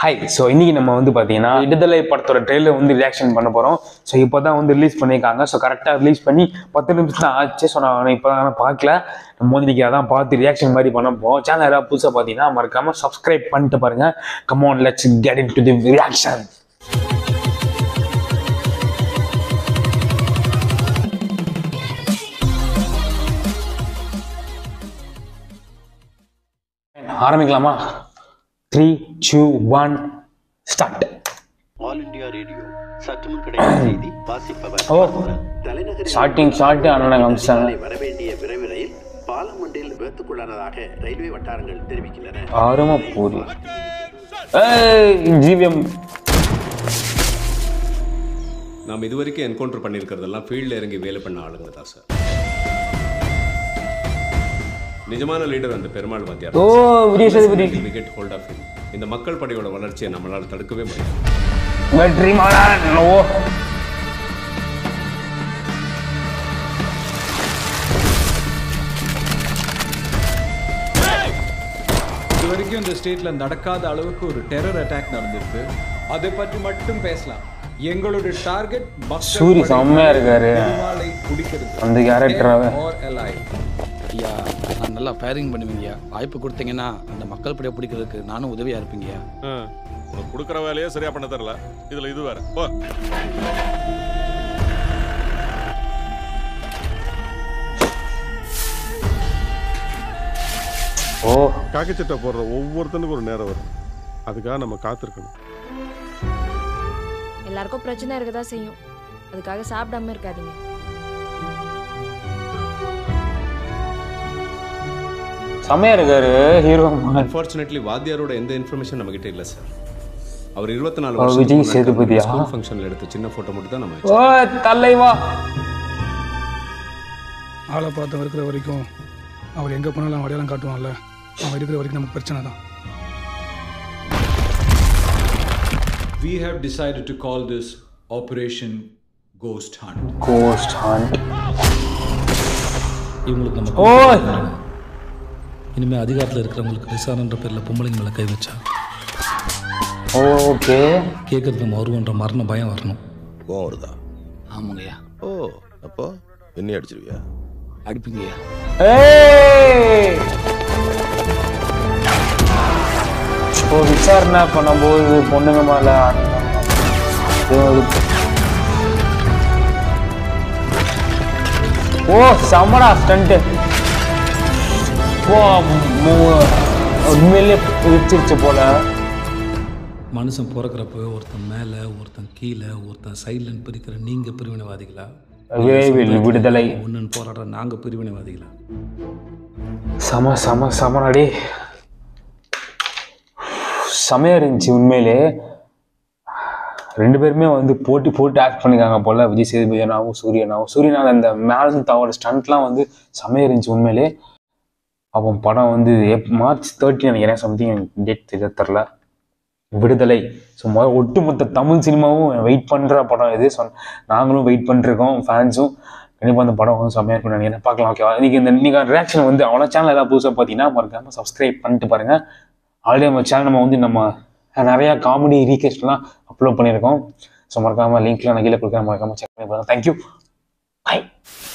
Hi so இன்னைக்கு நம்ம வந்து பார்த்தீங்கன்னா விடுதலை படத்தோட ட்ரெயிலர் வந்து ரியாக்ஷன் பண்ண போகிறோம் ஸோ இப்போ தான் வந்து ரிலீஸ் பண்ணியிருக்காங்க ஸோ கரெக்டாக ரிலீஸ் பண்ணி பத்து நிமிஷம் தான் ஆச்சு ஸோ நான் இப்போ தான் பார்க்கல நம்ம வந்து இன்னைக்கு அதான் பார்த்து ரியாக்ஷன் மாதிரி பண்ண போகிறோம் சேனல் யாராவது புதுசாக பார்த்தீங்கன்னா மறக்காம சப்ஸ்கிரைப் பண்ணிட்டு பாருங்க come on let's get into the reaction ஆரம்பிக்கலாமா three two one start all India radio சற்றுமுன் கிடைத்த செய்தி வாசிப்பவர் ஓ தலைநகரில் ஸ்டார்டிங் ஷார்ட் அண்ணன் காமிச்சாங்க நாளை வரவேண்டிய விரைவு ரயில் பாலம் ஒன்றில் விபத்துக்குள்ளானதாக ரயில்வே வட்டாரங்கள் தெரிவிக்கின்றன ஆரம்ப பூரி ஏய் ஜிவிஎம் நாம் இதுவரைக்கும் என்கவுண்டர் பண்ணியிருக்கிறதெல்லாம் ஃபீல்டில் இறங்கி வேலை பண்ண ஆளுங்க தான் சார் நிஜமான லீடர் அந்த பெருமாள் வாத்தியார் ஓ விடிய சேதுபதி கெட் ஹோல்ட் ஆஃப் இந்த மக்கள் படையோட வளர்ச்சியை நம்மளால் தடுக்கவே முடியாது வெற்றி மாறன் ஓ இது வரைக்கும் இந்த ஸ்டேட்ல நடக்காத அளவுக்கு ஒரு டெரர் அட்டாக் நடந்திருக்கு அதை பற்றி மட்டும் பேசலாம் எங்களுடைய டார்கெட் சூரி செம்மையா இருக்காரு குடிக்கிறது அந்த கேரக்டராவே or alive. ஐயா நான் நல்லா ஃபயரிங் பண்ணுவீங்கய்யா வாய்ப்பு கொடுத்தீங்கன்னா அந்த மக்கள் படையை பிடிக்கிறதுக்கு நானும் உதவியாக இருப்பீங்கய்யா உனக்கு கொடுக்குற வேலையே சரியா பண்ண தரல இதுல இது வேற போ ஓ காக்கச்சட்டை போடுற ஒவ்வொருத்தனுக்கும் ஒரு நேரம் வரும் அதுக்காக நம்ம காத்திருக்கணும் எல்லாருக்கும் பிரச்சனை இருக்க தான் செய்யும் அதுக்காக சாப்பிடாம இருக்காதீங்க செம்மையா இருக்காரு ஹீரோ அன்ஃபார்ச்சுனேட்லி வாத்தியாரோட எந்த இன்ஃபர்மேஷன் நம்மகிட்ட இல்லை சார் அவர் இருபத்தி நாலு ஓ, விஜய் சேதுபதியா? ஸ்கூல் ஃபங்க்ஷனில் எடுத்த சின்ன ஃபோட்டோ மட்டும் தான் நம்ம ஓ தலைவா ஆளை பார்த்தவன் இருக்கிற வரைக்கும் அவர் எங்கே போனாலும் அவன் அடையாளம் காட்டுவான்ல அவன் இருக்கிற வரைக்கும் நமக்கு பிரச்சனை தான் We have decided to call this Operation Ghost Hunt. Ghost hunt இவங்களுக்கு நம்ம ஓ இனிமேல் அதிகாரத்தில் இருக்கிறவங்களுக்கு விசாரன்ற பேரில் பொம்பளைங்க மேலே கை வச்சா ஓகே கேட்கறது நம்ம வருவோன்ற மரண பயம் வரணும் கோவம் வருதா ஆமாங்கய்யா ஓ அப்போ என்ன அடிச்சிருவியா அடிப்பீங்கய்யா ஏய் ஓ விசாரணை பண்ணும்போது பொண்ணுங்க மேல இது ஒரு- ஓ செம்மடா ஸ்டண்ட்டு ஓ மு- உண்மையிலே பிடிச்சிருச்சு போல மனுஷன் பிறக்கிறப்ப ஒருத்தன் மேலே ஒருத்தன் கீழே ஒருத்தன் சைலண்ட் பிரிக்கிற நீங்கள் பிரிவினைவாதிகளா விரைவில் விடுதலை ஒன்றுன்னு போராடுற நாங்கள் பிரிவினைவாதிகளா செம செம செமனடி செமையா இருந்துச்சு உண்மையிலே ரெண்டு பேருமே வந்து போட்டி போட்டு ஆக்ட் பண்ணிருக்காங்க போல விஜய் சேதுபதியனாவும் சூரியனாவும் சூரியனால் அந்த மேலும் தவோட ஸ்டண்ட்லாம் வந்து செமையா இருந்துச்சு உண்மையிலே அப்போ படம் வந்து எப் மார்ச் தேர்ட்டி நினைக்கிறேன் சம்திங் டேட் தெரிய தெரில விடுதலை ஸோ மொதல் ஒட்டுமொத்த தமிழ் சினிமாவும் வெயிட் பண்ணுற படம் இது ஸோ நாங்களும் வெயிட் பண்ணிருக்கோம் ஃபேன்ஸும் கண்டிப்பாக அந்த படம் வந்து செம்மையாக இருக்கும்னு நினைக்கிறேன் பார்க்கலாம் ஓகேவா இன்னைக்கு இந்த இன்னைக்கு ரியாக்ஷன் வந்து அவ்வளோ சேனல் ஏதாவது புதுசாக பார்த்தீங்கன்னா மறக்காம சப்ஸ்கிரைப் பண்ணிட்டு பாருங்க ஆல்ரெடி நம்ம சேனல் நம்ம வந்து நம்ம நிறையா காமெடி ரீகேஸ்ட்லாம் அப்லோட் பண்ணியிருக்கோம் ஸோ மறக்காம லிங்க்ல நான் கீழே கொடுக்குறேன் மறக்காம செக் பண்ணி பாருங்க தேங்க்யூ பை